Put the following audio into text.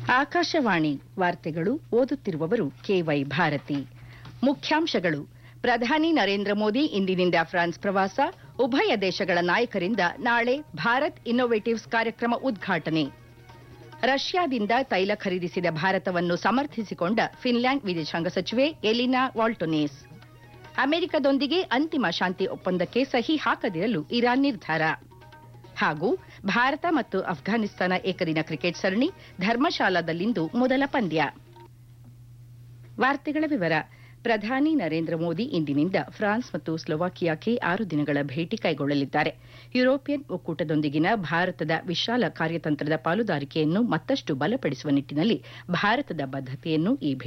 ಆಕಾಶವಾಣಿ ವಾರ್ತೆಗಳು ಓದುತ್ತಿರುವವರು ಕೆವೈ ಭಾರತಿ ಮುಖ್ಯಾಂಶಗಳು ಪ್ರಧಾನಿ ನರೇಂದ್ರ ಮೋದಿ ಇಂದಿನಿಂದ ಫ್ರಾನ್ಸ್ ಪ್ರವಾಸ ಉಭಯ ದೇಶಗಳ ನಾಯಕರಿಂದ ನಾಳೆ ಭಾರತ್ ಇನ್ನೋವೇಟಿವ್ಸ್ ಕಾರ್ಯಕ್ರಮ ಉದ್ಘಾಟನೆ ರಷ್ಯಾದಿಂದ ತೈಲ ಖರೀದಿಸಿದ ಭಾರತವನ್ನು ಸಮರ್ಥಿಸಿಕೊಂಡ ಫಿನ್ಲ್ಯಾಂಡ್ ವಿದೇಶಾಂಗ ಸಚಿವೆ ಎಲಿನಾ ವಾಲ್ಟೊನೇಸ್ ಅಮೆರಿಕದೊಂದಿಗೆ ಅಂತಿಮ ಶಾಂತಿ ಒಪ್ಪಂದಕ್ಕೆ ಸಹಿ ಹಾಕದಿರಲು ಇರಾನ್ ನಿರ್ಧಾರ ಹಾಗೂ ಭಾರತ ಮತ್ತು ಅಫ್ಘಾನಿಸ್ತಾನ ಏಕದಿನ ಕ್ರಿಕೆಟ್ ಸರಣಿ ಧರ್ಮಶಾಲಾದಲ್ಲಿಂದು ಮೊದಲ ಪಂದ್ಯ ವಾರ್ತೆಗಳ ವಿವರ ಪ್ರಧಾನಿ ನರೇಂದ್ರ ಮೋದಿ ಇಂದಿನಿಂದ ಫ್ರಾನ್ಸ್ ಮತ್ತು ಸ್ಲೋವಾಕಿಯಾಕ್ಕೆ ಆರು ದಿನಗಳ ಭೇಟಿ ಕೈಗೊಳ್ಳಲಿದ್ದಾರೆ ಯುರೋಪಿಯನ್ ಒಕ್ಕೂಟದೊಂದಿಗಿನ ಭಾರತದ ವಿಶಾಲ ಕಾರ್ಯತಂತ್ರದ ಪಾಲುದಾರಿಕೆಯನ್ನು ಮತ್ತಷ್ಟು ಬಲಪಡಿಸುವ ನಿಟ್ಟಿನಲ್ಲಿ ಭಾರತದ ಬದ್ದತೆಯನ್ನು ಈ